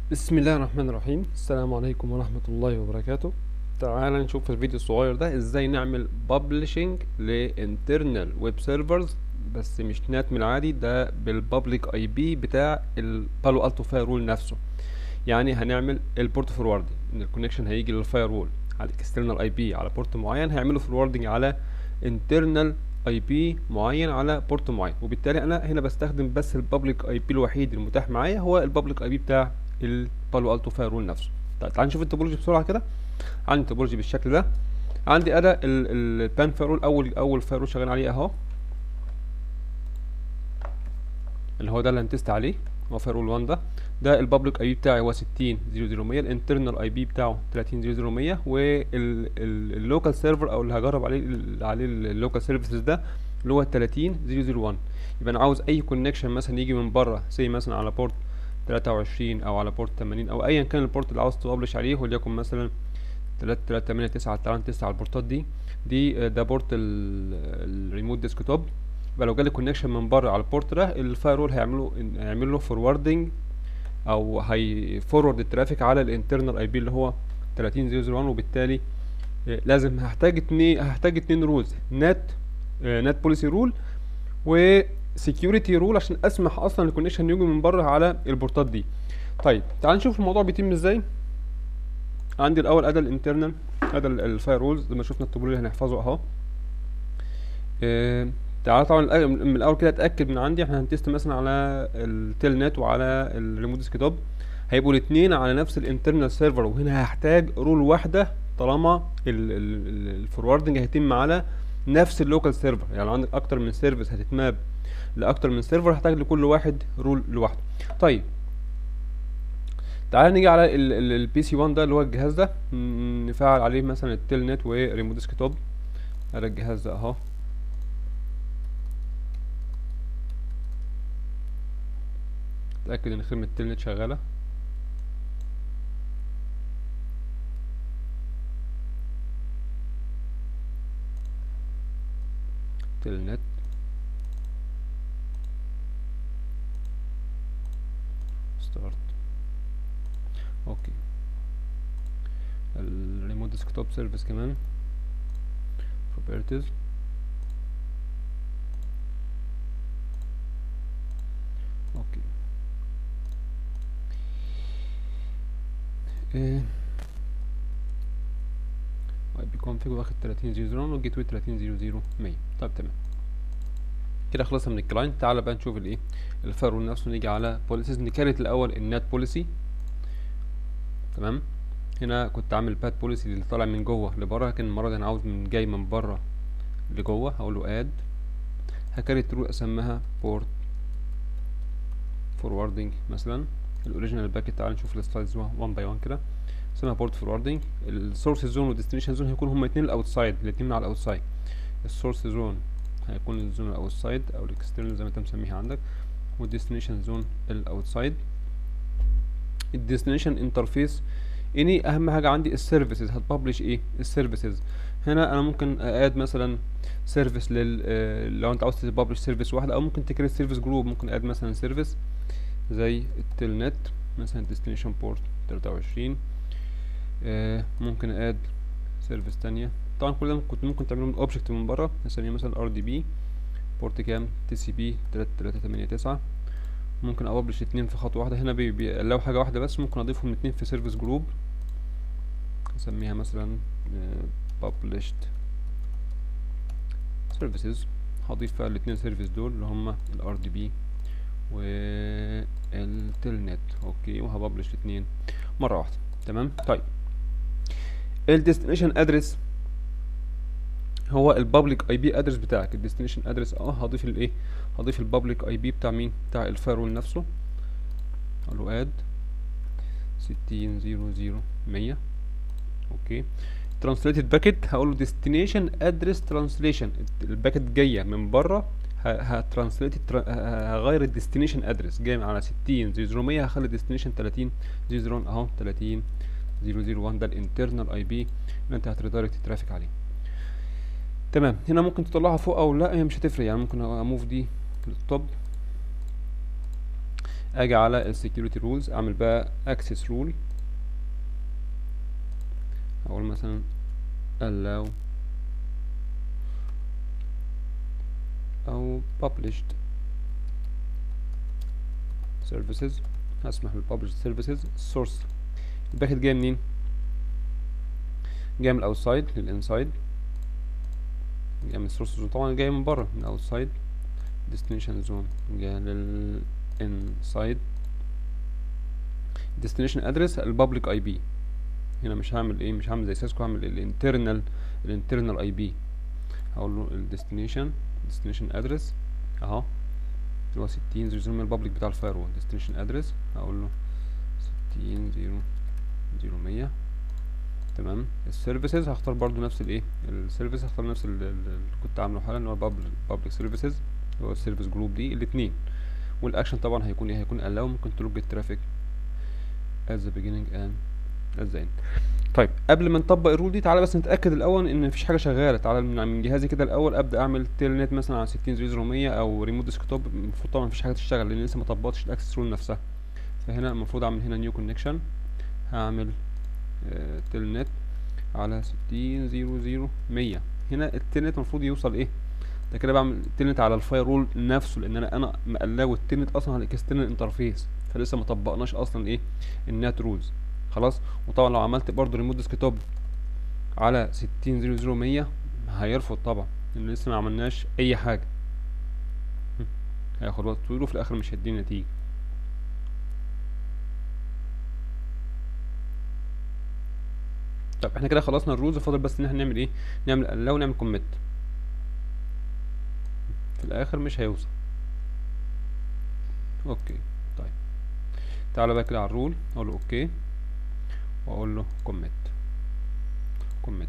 بسم الله الرحمن الرحيم السلام عليكم ورحمة الله وبركاته تعال نشوف في الفيديو الصغير ده ازاي نعمل publishing ل internal web servers بس مش نات من العادي ده بالبابليك اي بي بتاع البالو التو فايرول نفسه يعني هنعمل البورت فوروردنج ان الكونكشن هيجي للفايرول على الاكسترنال اي بي على بورت معين هيعملوا فوروردنج على internal اي بي معين على بورت معين وبالتالي انا هنا بستخدم بس البابليك اي بي الوحيد المتاح معايا هو البابليك اي بي بتاع البالو التو فايرول نفسه طيب تعال نشوف التوبولوجي بسرعه كده عندي التوبولوجي بالشكل ده عندي اداه البان فايرول اول اول فايرول شغال عليه اهو اللي هو ده اللي هنتست عليه هو فايرول 1 ده ده البابليك اي بي بتاعي هو 60100 الانترنال اي بي بتاعه 30100 واللوكال سيرفر او اللي هجرب عليه عليه اللوكال سيرفيسز ده اللي هو 30001 يبقى انا عاوز اي كونكشن مثلا يجي من بره زي مثلا على بورت 23 او على بورت 80 او ايا كان البورت اللي عاوز تبلش عليه وليكن مثلا 3389 تعالى نتست على البورتات دي دي ده بورت الريموت ديسكتوب يبقى لو جالي كونكشن من بره على البورت ده الفايرول هيعملوا هيعمل له فوروردنج او هي فورورد الترافيك على الانترنال اي بي اللي هو 30001 وبالتالي لازم هحتاج اتنين هحتاج اتنين رولز نت نت بوليسي رول و سكيورتي رول عشان اسمح اصلا الكونكشن يجي من بره على البورتات دي طيب تعال نشوف الموضوع بيتم ازاي عندي الاول اداه الانترنال اداه الفاير رولز زي ما شفنا التوبولوجي اللي هنحفظه اهو إيه تعال طبعا من الاول كده اتاكد من عندي احنا هنتست مثلا على التيل نت وعلى الريموت ديسكتوب هيبقوا الاثنين على نفس الانترنال سيرفر وهنا هحتاج رول واحده طالما الفوروردنج هيتم على نفس اللوكال سيرفر يعني لو عندك اكتر من سيرفيس هتتماب لاكتر من سيرفر هحتاج لكل واحد رول لوحده طيب تعال نيجي على البي سي 1 ده اللي هو الجهاز ده نفعل عليه مثلا التيل نت وريموت ديسكتوب هذا الجهاز ده اهو اتاكد ان خدمه التيل نت شغاله تيل نت ستارت اوكي الريموت ديسكتوب سيرفيس كمان properties اوكي ايه اي بي كونفيج واخد 3000 والجيت واي 3000 100 طيب تمام كده خلصنا من الكلاينت تعالى بقى نشوف الايه الفايرول نفسه نيجي على بوليسيز نكريت الاول النت بوليسي تمام هنا كنت عامل باد بوليسي اللي طالع من جوه لبره لكن المره دي انا عاوز من جاي من بره لجوه هقول له اد هكريت رول اسميها بورت فوروردنج مثلا الاوريجينال باكيت تعالى نشوف السلايدز 1 باي 1 كده اسمها بورت فوروردنج السورس زون والديستنيشن زون هيكون هما اتنين الاوتسايد الاتنين على الاوتسايد السورس زون هيكون الزون الاوتسايد او الاكسترنال زي ما انت مسميها عندك والديستنيشن زون الاوتسايد الديستنيشن انترفيس اني اهم حاجه عندي السيرفيسز هتبلش ايه السيرفيسز هنا انا ممكن اد مثلا سيرفيس لل لو انت عاوز تبلش سيرفيس واحده او ممكن تكريت سيرفيس جروب ممكن اد مثلا سيرفيس زي التيل نت مثلا ديستنيشن بورت 23 آه ممكن اد سيرفيس تانية طبعا كل ده كنت ممكن تعمله اوبجكت من بره نسميه مثلا ار دي بي بورت كام تي سي بي 3389 ممكن ابلش اتنين في خطوه واحده هنا بيقلقوا حاجه واحده بس ممكن اضيفهم اتنين في سيرفيس جروب نسميها مثلا published services هضيف فيها الاتنين سيرفيس دول اللي هما الار دي بي والتيل نت اوكي وهبلش الاتنين مره واحده تمام طيب الديستنيشن ادرس هو البابليك اي بي ادرس بتاعك الديستنيشن ادرس اه هضيف الايه هضيف البابليك اي بي بتاع مين بتاع الفايرول نفسه اقول له اد ستين زيرو زيرو مية اوكي ترانسليتد باكيت هقول له ديستنيشن ادرس ترانسليشن الباكيت جايه من بره هترانسليت هغير الديستنيشن ادرس جاي على ستين زيرو زيرو مية هخلي الديستنيشن تلاتين زيرو زيرو اهو تلاتين زيرو زيرو وان ده الانترنال اي بي اللي انت هتريدايركت ترافيك عليه تمام هنا ممكن تطلعها فوق او لا هي مش هتفرق يعني ممكن اموف دي للتوب اجي على السكيورتي رولز اعمل بقى اكسس رول اقول مثلا allow او published services هسمح بالpublished services source الباكت جاي منين جاي من الاوتسايد للانسايد جاي من السورس زون طبعا جاي من بره من الاوتسايد destination zone جاي للانسايد destination address البابليك اي بي هنا مش هعمل ايه مش هعمل زي سيسكو هعمل الانترنال الانترنال اي بي هقول له الديستنيشن destination address اهو اللي هو ستين زيرو زيرو البابليك بتاع الفاير وول destination address هقول له ستين زيرو زيرو مية تمام السيرفيسز هختار برضو نفس الايه السيرفيس هختار نفس ال- ال- اللي كنت عامله حالا اللي هو public سيرفيسز اللي هو السيرفيس جروب دي الاتنين والاكشن طبعا هيكون ايه هيكون allow ممكن تلوج الترافيك at the beginning and at the end طيب قبل ما نطبق الرول دي تعالى بس نتاكد الاول ان مفيش حاجه شغاله تعالى من من جهازي كده الاول ابدا اعمل تيل نت مثلا على 60 زيرو 100 او ريموت ديسكتوب المفروض طبعا مفيش حاجه تشتغل لان لسه ما طبقتش الاكسس رول نفسها فهنا المفروض اعمل هنا نيو كونكشن هعمل تيل نت على 60 زيرو زيرو 100 هنا التيل نت المفروض يوصل ايه ده كده بعمل تيل نت على الفاير رول نفسه لان انا انا مقلاو التيل نت اصلا على الاكسترنال انترفيس فلسه ما طبقناش اصلا ايه النات رولز خلاص وطبعا لو عملت برضو ريموت ديسكتوب على ستين زيرو زيرو مية هيرفض طبعا لان لسه ما عملناش اي حاجة هم، هياخد وقت طويل وفي الاخر مش هيديني نتيجة طب احنا كده خلصنا الرولز فاضل بس ان احنا نعمل ايه نعمل لو نعمل كوميت في الاخر مش هيوصل اوكي طيب تعالى بقى كده على الرول اقول له اوكي واقول له كوميت كوميت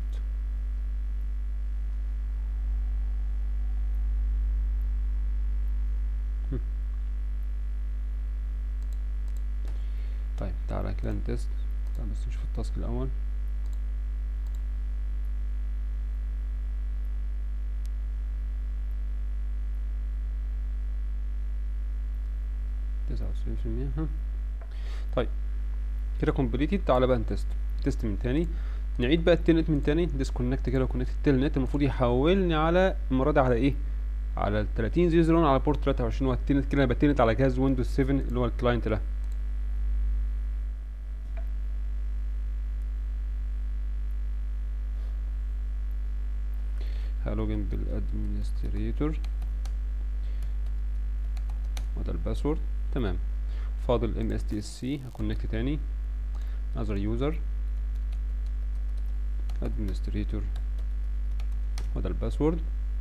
طيب تعالى كده نتست تعالى بس نشوف التاسك الاول تسعة وتسعين في المية ها طيب كده كومبليتد تعالى بقى نتست تيست من تاني نعيد بقى التلنت من تاني ديسكونكت كده وكونكت التلنت المفروض يحولني على المرة دي على ايه على ال 30 زيرو زيرو على بورت 23 والتلنت كده انا بتلنت على جهاز ويندوز 7 اللي هو الكلاينت ده هلوجن بالادمنستريتور وده الباسورد تمام فاضل ام اس تي اس سي هكونكت تاني another user administrator وده الباسورد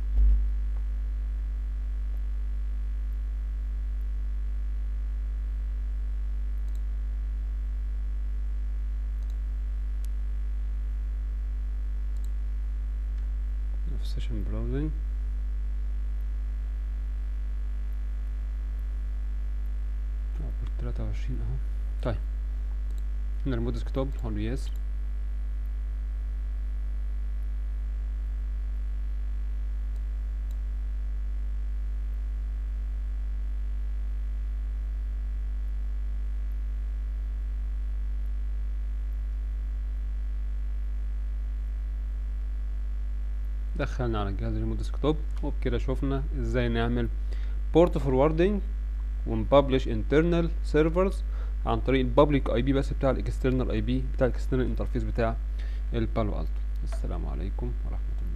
في session browsing عبر تلاتة وعشرين اهو طيب هنا ريموت ديسكتوب هقول له يس دخلنا على الجهاز الريموت ديسكتوب وبكده شفنا ازاي نعمل بورت فوروردنج ونببلش internal servers عن طريق البابليك اي بي بس بتاع الاكسترنال اي بي بتاع الاكسترنال انترفيس بتاع البالو التو السلام عليكم ورحمة الله